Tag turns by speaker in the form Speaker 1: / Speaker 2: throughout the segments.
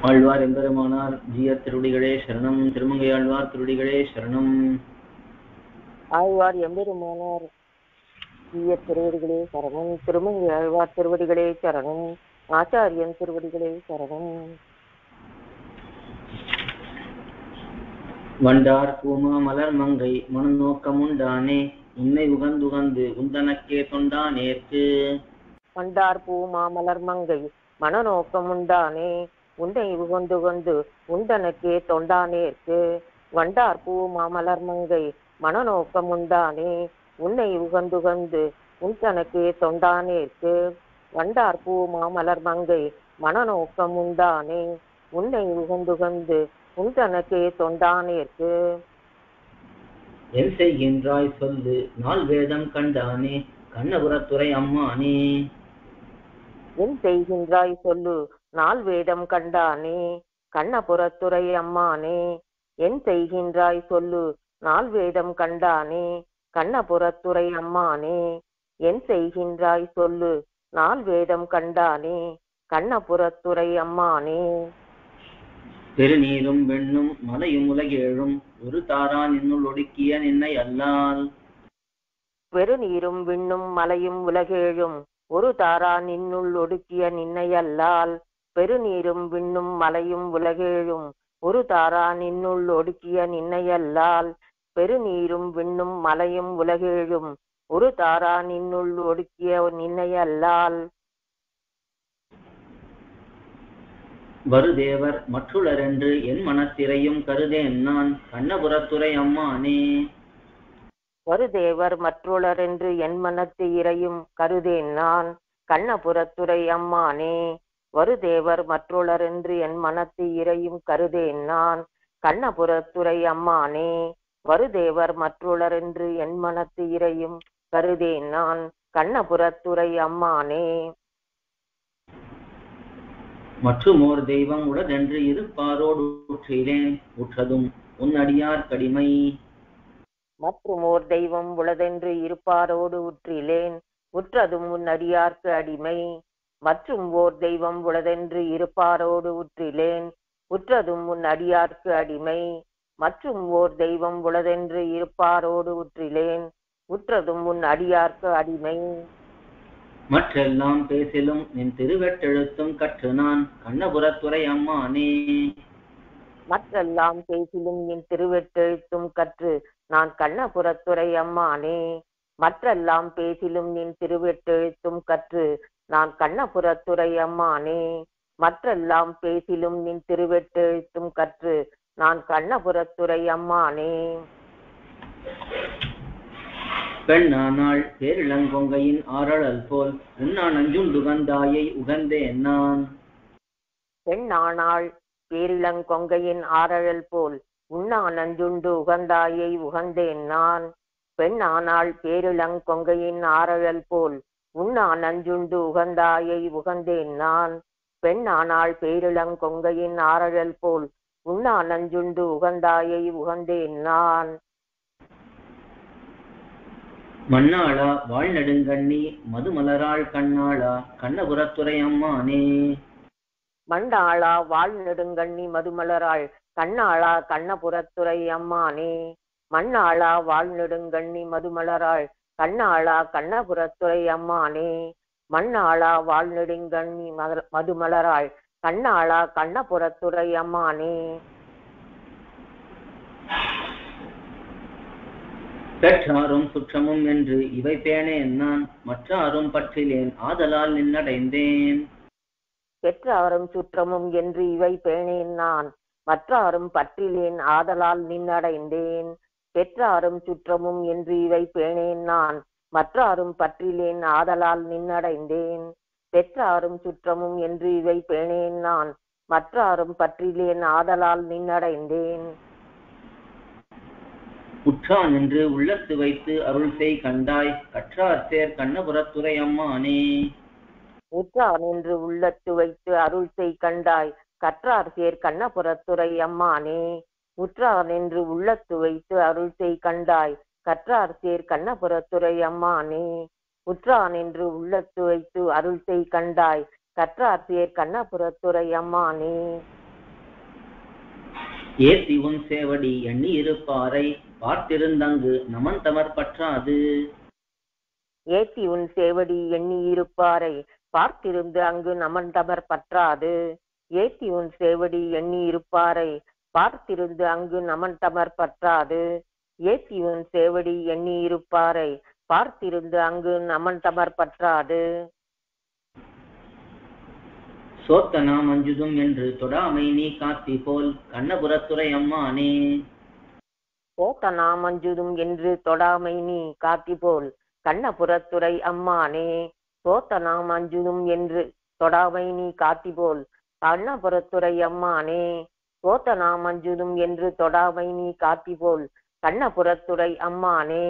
Speaker 1: ஆழ்வார் எம்பெருமானார் ஜீயர் திருடிகளே சரணம் திருமங்கையாழ்வார் திருடிகளே சரணம்
Speaker 2: ஆழ்வார் எம்பெருமானார் ஈய திருவடிகளே சரணம் திருமங்கை ஆழ்வார் திருவடிகளே சரணம் ஆச்சாரியன் திருவடிகளே சரணம்
Speaker 1: வண்டார் பூமா மலர் மங்கை மனநோக்கமுண்டானே உன்னை உகந்துகந்து உந்தனக்கே தொண்டானேற்கு
Speaker 2: வண்டார் பூ மாமலர் மங்கை மனநோக்கம் உண்டானே உன்னை உகந்து கொண்டு உண்டனுக்கே தொண்டானேற்கு வண்டார் பூ மாமலர் மங்கை மனநோக்கம் உண்டானே உன்னை உகந்துகந்து உண்டனுக்கே தொண்டானேற்கு வண்டார் பூ மாமலர் மங்கை மனநோக்கம் உண்டானே உன்னை உகந்துகந்து உண்டனுக்கே தொண்டானேற்கு
Speaker 1: என் செய்கின்றாய் சொல்லு நாள் வேதம் கண்டானே கண்ணபுரத்துறை அம்மானே
Speaker 2: என் செய்கின்றாய் சொல்லு நாள் வேடம் கண்டானே கண்ணபுரத்துறை அம்மானே என் செய்கின்றாய் சொல்லு நாள் வேடம் கண்டானே கண்ணபுரத்துறை அம்மானே என் செய்கின்றாய் சொல்லு நாள் வேடம் கண்டானே கண்ணபுரத்துறை அம்மானே
Speaker 1: பெருநீரும் வெண்ணும் மலையும் உலகேழும் ஒரு தாரா நின்னுள் ஒடுக்கிய நின்னை அல்லால்
Speaker 2: பெருநீரும் விண்ணும் மலையும் உலகேழும் ஒரு தாரா நின்னுள் ஒடுக்கிய நின்னையல்லால் பெருநீரும் விண்ணும் மலையும் உலகேழும் ஒரு தாரா நின்னுள் ஒடுக்கிய நின்னையல்லால் பெருநீரும் விண்ணும் மலையும் உலகேழும் ஒரு தாரா நின்னுள் ஒடுக்கிய நின்னையல்லால்
Speaker 1: வருதேவர் மற்றுளரென்று என் மனத்திரையும் கருதேன் நான் கண்ணபுரத்துறை அம்மானே
Speaker 2: வருதேவர் மற்றுளரென்று என் மனத்து இறையும் கருதேன் நான் கண்ணபுரத்துறை அம்மானே வருதேவர் மற்றுளரென்று என் மனத்து இறையும் கருதேன் நான் கண்ணபுரத்துறை அம்மானே வருதேவர் மற்றுளரென்று என் மனத்து இறையும் கருதேன் நான் கண்ணபுரத்துறை அம்மானே
Speaker 1: மற்றுமோர் தெய்வம் உளதென்று இருப்பாரோடு உற்றிலேன் உற்றதும் உன் அடியார் கடிமை
Speaker 2: மற்றும் ஓர் தெய்வம் உளதென்று இருப்பாரோடு உற்றிலேன் உற்றதும் உன் அடியார்க்கு அடிமை மற்றும் ஓர் தெய்வம் உளதென்று இருப்பாரோடு உற்றிலேன் உற்றதும் உன் அடியார்க்கு அடிமை மற்றும் ஓர் தெய்வம் உளதென்று இருப்பாரோடு உற்றிலேன் உற்றதும் உன் அடியார்க்கு அடிமை
Speaker 1: மற்றெல்லாம் பேசிலும் நின் திருவெட்டெழுத்தும் கற்று நான் கண்ணபுரத்துறை அம்மானே
Speaker 2: மற்றெல்லாம் பேசிலும் என் திருவெட்டெழுத்தும் கற்று நான் கண்ணபுரத்துறை அம்மானே மற்றெல்லாம் பேசிலும் நின் திருவெட்டெழுத்தும் கற்று நான் கண்ணபுரத்துறை அம்மானே மற்றெல்லாம் பேசிலும் நின் திருவெட்டெழுத்தும் கற்று நான் கண்ணபுரத்துறை அம்மானே
Speaker 1: பெண்ணானாள் பேரிளங்கொங்கையின் ஆரழல் போல் உண்ணா நஞ்சுண்டுகந்தாயை உகந்தேன் நான்
Speaker 2: பெண்ணானாள் பேரிளங்கொங்கையின் ஆரழல் போல் உண்ணா நஞ்சுண்டு உகந்தாயை உகந்தேன் நான் பெண்ணானாள் பேரிளங்கொங்கையின் ஆரழல் போல் உண்ணா நஞ்சுண்டு உகந்தாயை உகந்தேன் நான் பெண்ணானாள் பேரிளங்கொங்கையின் ஆரழல் போல் உண்ணா நஞ்சுண்டு உகந்தாயை உகந்தேன் நான்
Speaker 1: மண்ணாளா வாழ்நெடுங்கண்ணி மதுமலராள் கண்ணாளா கண்ணபுரத்துறை அம்மானே
Speaker 2: மண்டாளா வாழ் நெடுங்கண்ணி மதுமலராள் கண்ணாளா கண்ணபுரத்துறை அம்மானே மண்ணாளா வாழ் நெடுங்கண்ணி மதுமலராள் கண்ணாளா கண்ணபுரத்துறை அம்மானே மண்ணாளா வாழ் நெடுங்கண்ணி மத- மதுமலராள் கண்ணாளா கண்ணபுரத்துறை அம்மானே
Speaker 1: பெற்றாரும் சுற்றமும் என்று இவை பேணேன் நான் மற்றாரும் பற்றிலேன் ஆதலால் நின்னடைந்தேன்
Speaker 2: பெற்றாரும் சுற்றமும் என்று இவை பேணேன் நான் மற்றாரும் பற்றிலேன் ஆதலால் நின்னடைந்தேன் பெற்றாரும் சுற்றமும் என்று இவை பேணேன் நான் மற்றாரும் பற்றிலேன் ஆதலால் நின்னடைந்தேன் பெற்றாரும் சுற்றமும் என்று இவை பேணேன் நான் மற்றாரும் பற்றிலேன் ஆதலால் நின்னடைந்தேன்
Speaker 1: உற்றான் என்று உள்ளத்து வைத்து அருள் செய் கண்டாய் கற்றார் சேர் கண்ணபுரத்துறை அம்மானே
Speaker 2: உற்றான் என்று உள்ளத்து வைத்து அருள் செய் கண்டாய் கற்றார் சேர் கண்ணபுரத்துறை அம்மானே உற்றான் என்று உள்ளத்து வைத்து அருள் செய் கண்டாய் கற்றார் சேர் கண்ணபுரத்துறை அம்மானே உற்றான் என்று உள்ளத்து வைத்து அருள் செய் கண்டாய் கற்றார் சேர் கண்ணபுரத்துறை அம்மானே
Speaker 1: ஏத்தி உன் சேவடி எண்ணி இருப்பாரை பார்த்திருந்தங்கு நமன் தமர் பற்றாது
Speaker 2: ஏத்தி உன் சேவடி எண்ணி இருப்பாரை பார்த்திருந்து அங்கு நமன் தமர் பற்றாது ஏத்தி உன் சேவடி எண்ணி இருப்பாரை பார்த்திருந்து அங்கு நமன் தமர் பற்றாது ஏத்தி உன் சேவடி எண்ணி இருப்பாரை பார்த்திருந்து அங்கு நமன் தமர் பற்றாது
Speaker 1: சோத்தனா மஞ்சுதும் என்று தொடாமை நீ காத்தி போல் கண்ணபுரத்துறை அம்மானே
Speaker 2: போத்தனா மஞ்சுதும் என்று தொடாமை நீ காத்தி போல் கண்ணபுரத்துறை அம்மானே போத்தனா மஞ்சுதும் என்று தொடாமை நீ காத்தி போல் கண்ணபுரத்துறை அம்மானே போத்தனா மஞ்சுதும் என்று தொடாமை நீ காத்தி போல் கண்ணபுரத்துறை அம்மானே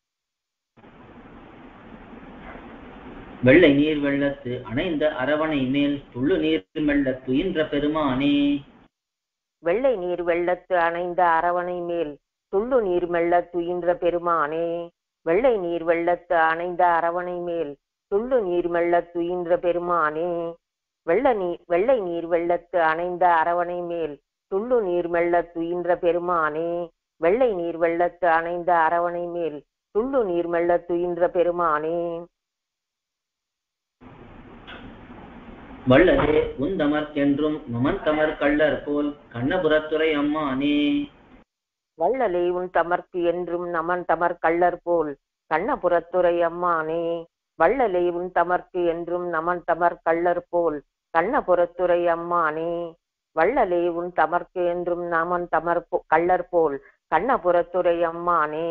Speaker 1: வெள்ளை நீர் வெள்ளத்து அணைந்த அரவணை மேல் துள்ளு நீர் மெல்ல துயின்ற பெருமானே
Speaker 2: வெள்ளை நீர் வெள்ளத்து அணைந்த அரவணை மேல் துள்ளு நீர் மெல்ல துயின்ற பெருமானே வெள்ளை நீர் வெள்ளத்து அணைந்த அரவணை மேல் துள்ளு நீர் மெல்ல துயின்ற பெருமானே வெள்ள நீர் வெள்ளை நீர் வெள்ளத்து அணைந்த அரவணை மேல் துள்ளு நீர் மெல்ல துயின்ற பெருமானே வெள்ளை நீர் வெள்ளத்து அணைந்த அரவணை மேல் துள்ளு நீர் மெல்ல துயின்ற பெருமானே
Speaker 1: வள்ளலே உந்தமர்க்கென்றும் நுமன் தமர் கள்ளர் போல் கண்ணபுரத்துறை அம்மானே
Speaker 2: வள்ளலே உன் தமர்க்கு என்றும் நமன் தமர் கள்ளர் போல் கண்ணபுரத்துறை அம்மானே வள்ளலே உன் தமர்க்கு என்றும் நமன் தமர் கள்ளர் போல் கண்ணபுரத்துறை அம்மானே வள்ளலே உன் தமர்க்கு என்றும் நமன் தமர் போ- கள்ளர் போல் கண்ணபுரத்துறை அம்மானே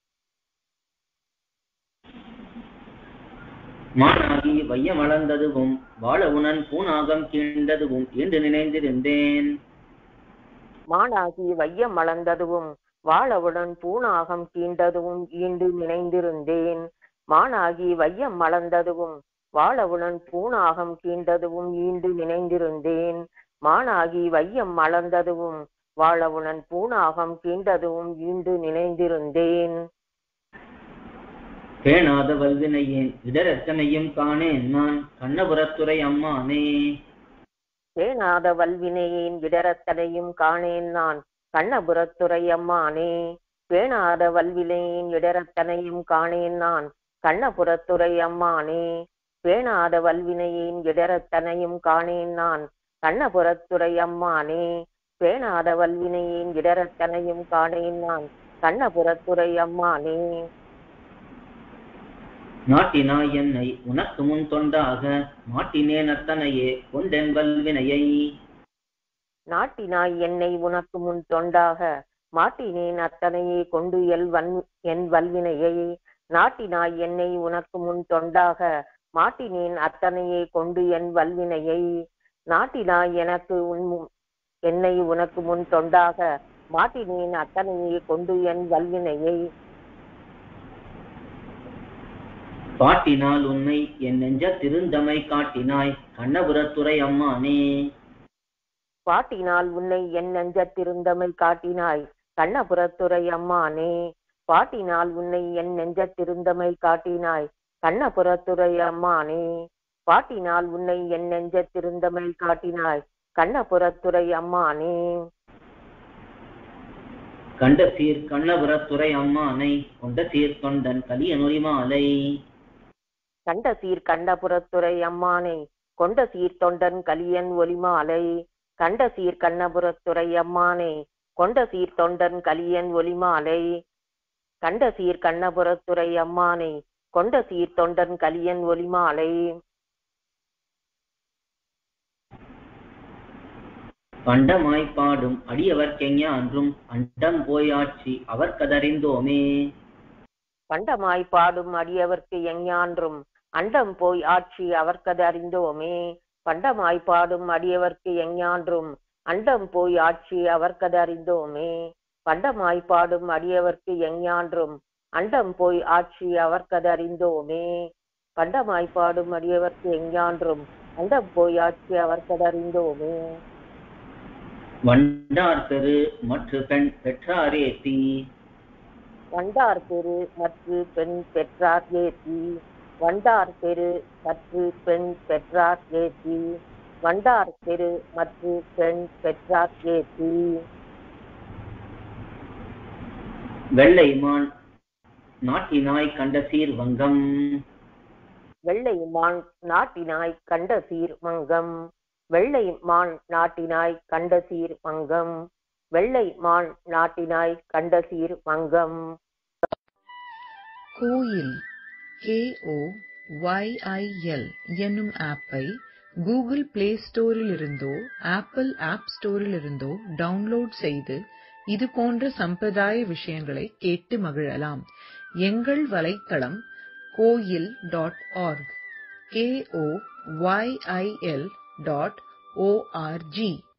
Speaker 1: மானாகி வையம் அளந்ததுவும் வாழ உணன் பூனாகம் கீண்டதுவும் என்று நினைந்திருந்தேன்
Speaker 2: மானாகி வையம் மலர்ந்ததுவும் வாழவுடன் பூணாகம் கீண்டதுவும் ஈண்டு நினைந்திருந்தேன் மானாகி வையம் மலர்ந்ததுவும் வாழவுடன் பூணாகம் கீண்டதுவும் ஈண்டு நினைந்திருந்தேன் மானாகி வையம் மலர்ந்ததுவும் வாழவுடன் பூணாகம் கீண்டதுவும் ஈண்டு நினைந்திருந்தேன்
Speaker 1: பேணாத வல்வினையேன் இடரெத்தனையும் காணேன் நான் கண்ணபுரத்துறை அம்மானே
Speaker 2: பேணாத வல்வினையேன் இடரத்தனையும் காணேன் நான் கண்ணபுரத்துறை அம்மானே பேணாத வல்வினையேன் இடரத்தனையும் காணேன் நான் கண்ணபுரத்துறை அம்மானே பேணாத வல்வினையேன் இடரத்தனையும் காணேன் நான் கண்ணபுரத்துறை அம்மானே பேணாத வல்வினையேன் இடரத்தனையும் காணேன் நான் கண்ணபுரத்துறை அம்மானே
Speaker 1: நாட்டினாய் என்னை உனக்கு முன் தொண்டாக மாட்டினேன் அத்தனையே கொண்டென் வல்வினையை
Speaker 2: நாட்டினாய் என்னை உனக்கு முன் தொண்டாக மாட்டினேன் அத்தனையே கொண்டு எல் வன் என் வல்வினையை நாட்டினாய் என்னை உனக்கு முன் தொண்டாக மாட்டினேன் அத்தனையே கொண்டு என் வல்வினையை நாட்டினாய் எனக்கு உன் மு- என்னை உனக்கு முன் தொண்டாக மாட்டினேன் அத்தனையே கொண்டு என் வல்வினையை
Speaker 1: பாட்டினால் உன்னை என் நெஞ்ச திருந்தமை காட்டினாய் கண்ணபுரத்துறை அம்மானே
Speaker 2: பாட்டினால் உன்னை என் நெஞ்சத்திருந்தமை காட்டினாய் கண்ணபுரத்துறை அம்மானே பாட்டினால் உன்னை என் நெஞ்சத்திருந்தமை காட்டினாய் கண்ணபுரத்துறை அம்மானே பாட்டினால் உன்னை என் நெஞ்சத்திருந்தமை காட்டினாய் கண்ணபுரத்துறை அம்மானே
Speaker 1: கண்ட சீர் கண்ணபுரத்துறை அம்மானை கொண்ட சீர் தொண்டன் கலியனொரி மாலை
Speaker 2: கண்ட சீர் கண்டபுரத்துறை அம்மானை கொண்ட சீர் தொண்டன் கலியன் ஒலிமாலை கண்ட சீர் கண்ணபுரத்துறை அம்மானை கொண்ட சீர் தொண்டன் கலியன் ஒலிமாலை கண்ட சீர் கண்ணபுரத்துறை அம்மானை கொண்ட சீர் தொண்டன் கலியன் ஒலிமாலை
Speaker 1: பண்டமாய் பாடும் அடியவர்க்கெஞ்ஞான்றும் அண்டம் போய் ஆட்சி அவர் கதறிந்தோமே
Speaker 2: பண்டமாய் பாடும் அடியவர்க்கு எஞ்ஞான்றும் அண்டம் போய் ஆட்சி அவர்க்கது அறிந்தோமே பண்டமாய் பாடும் அடியவர்க்கு எஞ்ஞான்றும் அண்டம் போய் ஆட்சி அவர்க்கது அறிந்தோமே பண்டமாய் பாடும் அடியவர்க்கு எஞ்ஞான்றும் அண்டம் போய் ஆட்சி அவர்க்கது அறிந்தோமே பண்டமாய் பாடும் அடியவர்க்கு எஞ்ஞான்றும் அண்டம் போய் ஆட்சி அவர்க்கது அறிந்தோமே
Speaker 1: வண்டார் பெரு மற்ற பெண் பெற்றாரே தீ
Speaker 2: வண்டார் பெரு மற்ற பெண் பெற்றார் ஏத்தி வண்டார் பெரு மற்ற பெண் பெற்றார் ஏத்தி வண்டார் பெரு மற்ற பெண் பெற்றார் ஏத்தி
Speaker 1: வெள்ளை மான் நாட்டினாய் கண்ட சீர் வங்கம்
Speaker 2: வெள்ளை மான் நாட்டினாய் கண்ட சீர் மங்கம் வெள்ளை மான் நாட்டினாய் கண்ட சீர் மங்கம் வெள்ளை மான் நாட்டினாய் கண்ட சீர் மங்கம்
Speaker 3: கோயில் கேஓ ஒய்ஐஎல் என்னும் ஆப்பை கூகுள் பிளே ஸ்டோரிலிருந்தோ ஆப்பிள் ஆப் ஸ்டோரிலிருந்தோ டவுன்லோட் செய்து இது போன்ற சம்பிரதாய விஷயங்களை கேட்டு மகிழலாம் எங்கள் வலைத்தளம் Koyil dot org K O Y I L dot O R G